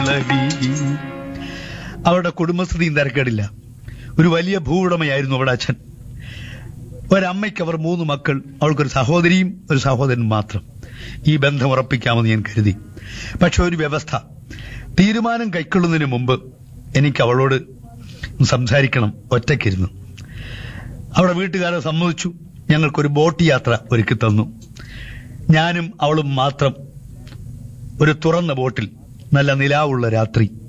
അവരുടെ കുടുംബസ്ഥിതിയും തിരക്കേടില്ല ഒരു വലിയ ഭൂവുടമയായിരുന്നു അവരുടെ അച്ഛൻ ഒരമ്മയ്ക്ക് അവർ മൂന്ന് മക്കൾ അവൾക്കൊരു സഹോദരിയും ഒരു സഹോദരനും മാത്രം ഈ ബന്ധം ഉറപ്പിക്കാമെന്ന് ഞാൻ കരുതി പക്ഷെ ഒരു വ്യവസ്ഥ തീരുമാനം കൈക്കൊള്ളുന്നതിന് മുമ്പ് എനിക്ക് അവളോട് സംസാരിക്കണം ഒറ്റയ്ക്കിരുന്നു അവിടെ വീട്ടുകാരെ സമ്മതിച്ചു ഞങ്ങൾക്കൊരു ബോട്ട് യാത്ര ഒരുക്കി തന്നു ഞാനും അവളും മാത്രം ഒരു തുറന്ന ബോട്ടിൽ നല്ല നിലാവുള്ള രാത്രി